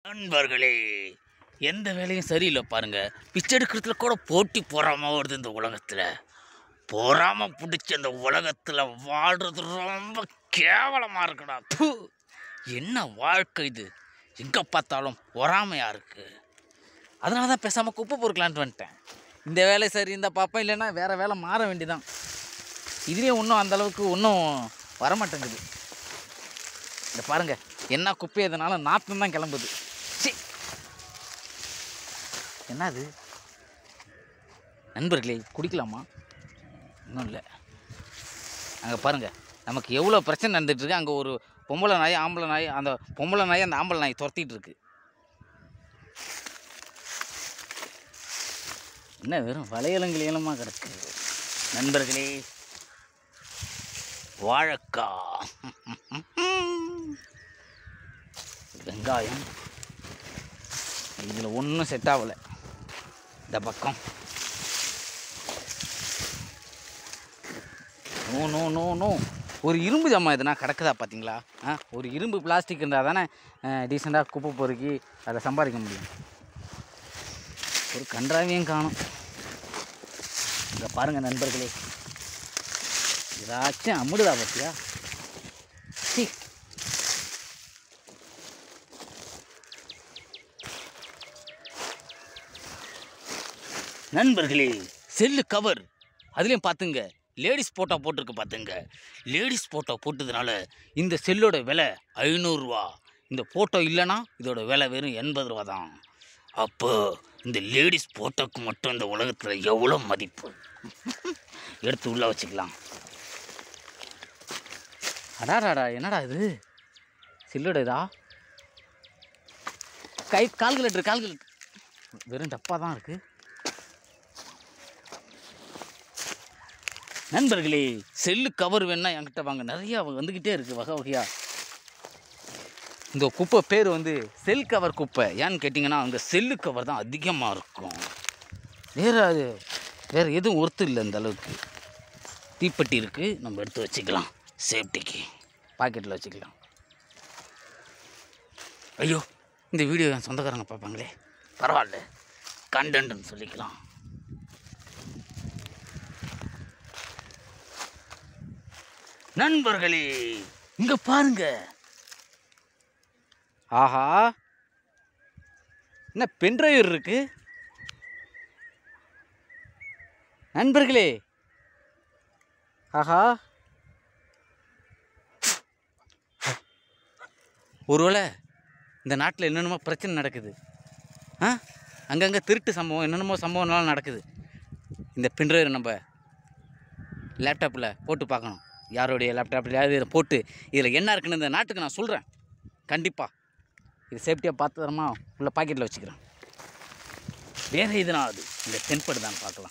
நண்பர்களே எந்த வேலையும் சரியில்லை பாருங்க பிச்சை எடுக்கிறதுல கூட போட்டி பொறாம வருது இந்த உலகத்தில் பொறாம பிடிச்ச இந்த உலகத்தில் வாழ்றது ரொம்ப கேவலமாக இருக்குடா ப்பு என்ன வாழ்க்கை இது எங்கே பார்த்தாலும் பொறாமையாக இருக்கு அதனால தான் பேசாமல் குப்பை பொறுக்கலான்ட்டு வந்துட்டேன் இந்த வேலை சரி இந்த பார்ப்பேன் இல்லைன்னா வேறு வேலை மாற வேண்டியதான் இதுலேயும் ஒன்றும் அந்தளவுக்கு ஒன்றும் வரமாட்டேங்குது இந்த பாருங்க என்ன குப்பை எதனால நாத்தம் தான் கிளம்புது சி என்னது நண்பர்களே குடிக்கலாமா இன்னும் இல்லை அங்கே பாருங்க நமக்கு எவ்வளோ பிரச்சனை நடந்துட்டு இருக்கு அங்கே ஒரு பொம்பளை நாய் ஆம்பளை நாய் அந்த பொம்பளை நாய் அந்த ஆம்பளை நாய் துரத்திட்டு இருக்கு என்ன வெறும் வளையலங்கள் ஏலமாக கிடக்கு நண்பர்களே வாழைக்காய் வெங்காயம் இதில் ஒன்றும் செட் ஆகலை இந்த பக்கம் நோ நோ நோ நோ ஒரு இரும்பு ஜாமான் எதுனா கிடக்குதா பார்த்தீங்களா ஆ ஒரு இரும்பு பிளாஸ்டிக் இருந்தால் தானே டீசெண்டாக குப்பை பொறுக்கி அதை சம்பாதிக்க முடியும் ஒரு கன்றாவியும் காணும் இங்கே பாருங்கள் நண்பர்களே ஏதாச்சும் அம்முடுதா பார்த்தியா சீ நண்பர்களே செல்லு கவர் அதுலேயும் பார்த்துங்க லேடிஸ் ஃபோட்டோ போட்டிருக்கு பார்த்துங்க லேடிஸ் ஃபோட்டோ போட்டதுனால இந்த செல்லோட விலை ஐநூறுரூவா இந்த ஃபோட்டோ இல்லைன்னா இதோட விலை வெறும் எண்பது ரூபா தான் அப்போ இந்த லேடிஸ் ஃபோட்டோக்கு மட்டும் இந்த உலகத்தில் எவ்வளோ மதிப்பு எடுத்து உள்ளே வச்சுக்கலாம் அடாடாடா என்னடா இது சில்லோட இதா கை கால்குலேட்டர் கால்குலேட்டர் வெறும் டப்பா தான் இருக்கு நண்பர்களே செல்லு கவர் வேணா என்கிட்ட வாங்க நிறையா வந்துக்கிட்டே இருக்குது வகை வகையா இந்த குப்பை பேர் வந்து செல் கவர் குப்பை ஏன்னு கேட்டிங்கன்னா அங்கே செல்லு கவர் தான் அதிகமாக இருக்கும் வேறு அது வேறு எதுவும் ஒர்த்து இல்லை இந்த அளவுக்கு தீப்பெட்டி இருக்குது நம்ம எடுத்து வச்சுக்கலாம் சேஃப்டிக்கு பாக்கெட்டில் வச்சுக்கலாம் ஐயோ இந்த வீடியோ என் சொந்தக்காரங்க பார்ப்பாங்களே பரவாயில்ல கண்டென்ட்னு சொல்லிக்கலாம் நண்பர்களே இங்க பாருங்க ஆஹா என்ன பென்ட்ரைவர் இருக்கு நண்பர்களே ஆஹா ஒருவேளை இந்த நாட்டில் என்னென்னமோ பிரச்சனை நடக்குது ஆ அங்கங்கே திருட்டு சம்பவம் என்னென்னமோ சம்பவம்லாம் நடக்குது இந்த பின்ட்ரைவர் நம்ம லேப்டாப்பில் போட்டு பார்க்கணும் யாருடைய லேப்டாப்லையாவது இதை போட்டு இதில் என்ன இருக்குன்னு இந்த நாட்டுக்கு நான் சொல்கிறேன் கண்டிப்பாக இது சேஃப்டியாக பார்த்து தரமா உள்ள பாக்கெட்டில் வச்சுக்கிறேன் வேறு எதுனா அது இந்த தென்படு தான் பார்க்கலாம்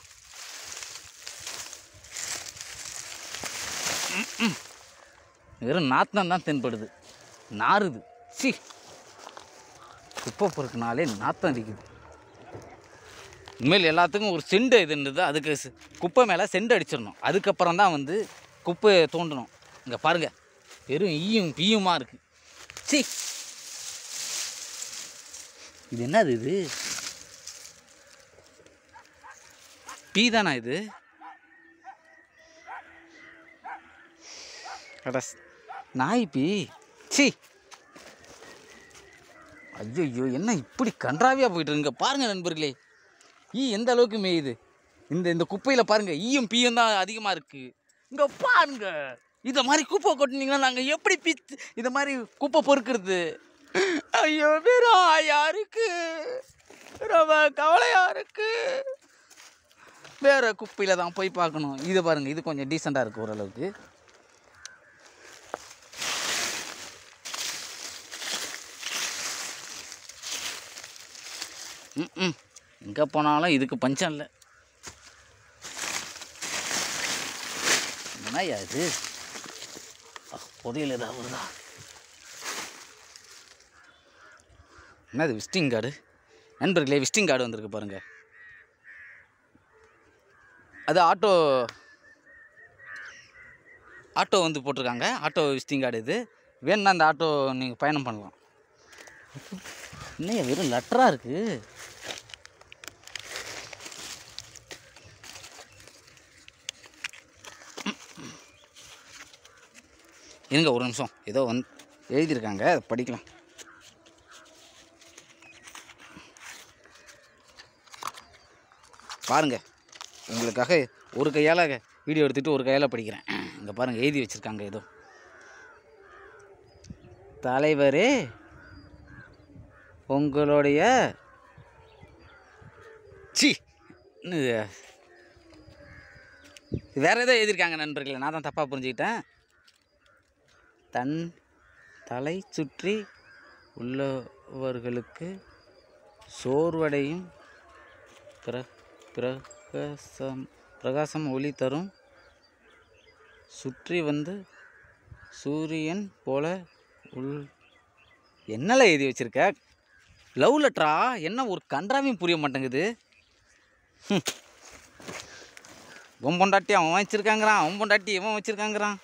ம், ம். வெறும் நாத்தம் தான் தென்படுது நாறுது சி குப்பை பொறுக்குனாலே நாத்தம் அடிக்குது இனிமேல் எல்லாத்துக்கும் ஒரு செண்டு இதுன்றது அதுக்கு ஸ்- குப்பை மேலே செண்டு அடிச்சிடணும் அதுக்கப்புறம் தான் வந்து குப்பையை தோண்டணும் இங்கே பாருங்கள் வெறும் ஈயும் பீயுமா இருக்குது சி இது என்னது இது பீ தானா இது அட ஸ்- நாய் பீ சி ஐயோ என்ன இப்படி கன்றாவியாக போயிட்டு இருக்கு இங்க பாருங்க நண்பர்களே ஈ எந்த அளவுக்கு மேயுது இந்த இந்த குப்பையில் பாருங்க ஈயும் பீயும் தான் அதிகமாக இருக்கு இங்க பாருங்க இதை மாதிரி குப்பை கொட்டினீங்கன்னா நாங்கள் எப்படி பிச்சு இதை மாதிரி குப்பை பொறுக்கிறது ஐயோ வெறும் ஆயா இருக்கு ரொம்ப கவலையா இருக்கு வேற குப்பையில் தான் போய் பார்க்கணும் இதை பாருங்க இது கொஞ்சம் டீசெண்டாக இருக்கு ஓரளவுக்கு ம் எங்கே போனாலும் இதுக்கு பஞ்சம் இல்லை என்னய்யா இது அ, புதையல் ஏதாவது வருதா என்னது விசிட்டிங் கார்டு நண்பர்களே விசிட்டிங் கார்டு வந்திருக்கு பாருங்க அது ஆட்டோ ஆட்டோ வந்து போட்டிருக்காங்க ஆட்டோ விசிட்டிங் கார்டு இது வேணும்னா அந்த ஆட்டோ நீங்கள் பயணம் பண்ணலாம் இன்னும் வெறும் லெட்டராக இருக்குது இருங்க ஒரு நிமிஷம் ஏதோ வந்து எழுதியிருக்காங்க அதை படிக்கலாம் பாருங்க உங்களுக்காக ஒரு கையால் வீடியோ எடுத்துகிட்டு ஒரு கையால் படிக்கிறேன் இங்கே பாருங்கள் எழுதி வச்சுருக்காங்க ஏதோ தலைவரே உங்களுடைய சி இது வேற ஏதோ எழுதியிருக்காங்க நண்பர்களே நான் தான் தப்பாக புரிஞ்சுக்கிட்டேன் தன் தலை சுற்றி உள்ளவர்களுக்கு சோர்வடையும் பிர பிரகாசம் பிரகாசம் ஒளி தரும் சுற்றி வந்து சூரியன் போல உள் என்னல எழுதி வச்சிருக்க லவ் லெட்டரா என்ன ஒரு கன்றாவையும் புரிய மாட்டேங்குது ஹம். உன் பொண்டாட்டி அவன் வச்சிருக்காங்கிறான் அவன் பொண்டாட்டி இவன் வச்சிருக்காங்கிறான்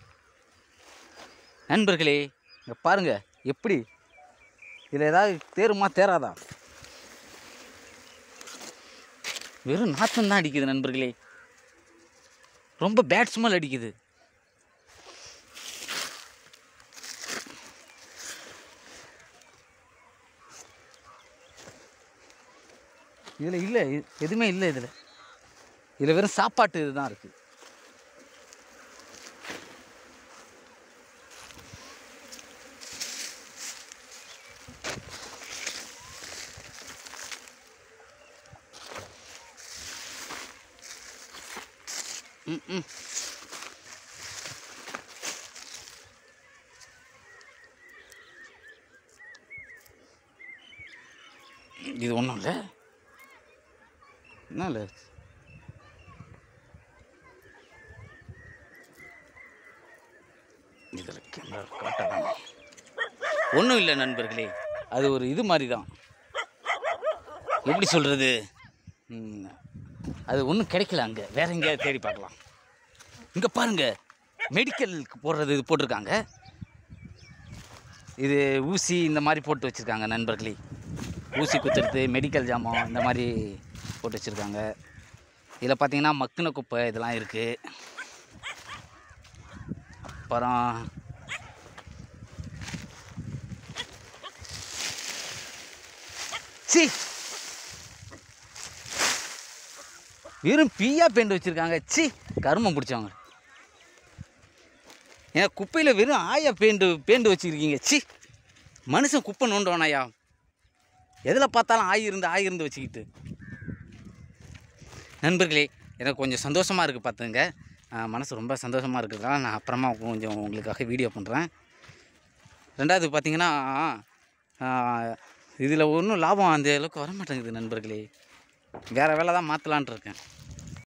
நண்பர்களே இங்கே பாருங்க எப்படி இதில் ஏதாவது தேருமா தேராதா வெறும் நாத்தம் தான் அடிக்குது நண்பர்களே ரொம்ப பேட் ஸ்மெல் அடிக்குது இதில் இல்லை இது- எதுவுமே இல்லை இதில் இதில் வெறும் சாப்பாட்டு இதுதான் இருக்குது ம் ம் இது ஒன்றும் இல்லை என்ன இல்லை இதில் கேமரா காட்டாதான் ஒன்றும் இல்லை நண்பர்களே அது ஒரு இது மாதிரி தான் எப்படி சொல்கிறது அது ஒன்றும் கிடைக்கல அங்கே வேற எங்கேயாவது தேடி பார்க்கலாம் இங்கே பாருங்க மெடிக்கலுக்கு போடுறது இது போட்டிருக்காங்க இது ஊசி இந்த மாதிரி போட்டு வச்சுருக்காங்க நண்பர்களே ஊசி குத்துறது மெடிக்கல் ஜாமான் இந்த மாதிரி போட்டு வச்சுருக்காங்க இதில் பார்த்தீங்கன்னா மக்குன குப்பை இதெல்லாம் இருக்குது அப்புறம் சி வெறும் பீயா பெயிண்ட் வச்சுருக்காங்க சி கருமம் பிடிச்சவங்க ஏன் குப்பையில் வெறும் ஆயா பெயிண்ட் பெயிண்ட் வச்சுருக்கீங்க சி மனுஷன் குப்பை நோண்டுவானாயா எதில் பார்த்தாலும் ஆய் இருந்து ஆய் இருந்து வச்சுக்கிட்டு நண்பர்களே எனக்கு கொஞ்சம் சந்தோஷமாக இருக்குது பார்த்துங்க மனசு ரொம்ப சந்தோஷமாக இருக்கிறதுனால நான் அப்புறமா கொஞ்சம் உங்களுக்காக வீடியோ பண்ணுறேன் ரெண்டாவது பார்த்தீங்கன்னா இதில் ஒன்றும் லாபம் அந்த அளவுக்கு வர மாட்டேங்குது நண்பர்களே வேறு வேலை தான் மாற்றலான்ட்டு இருக்கேன்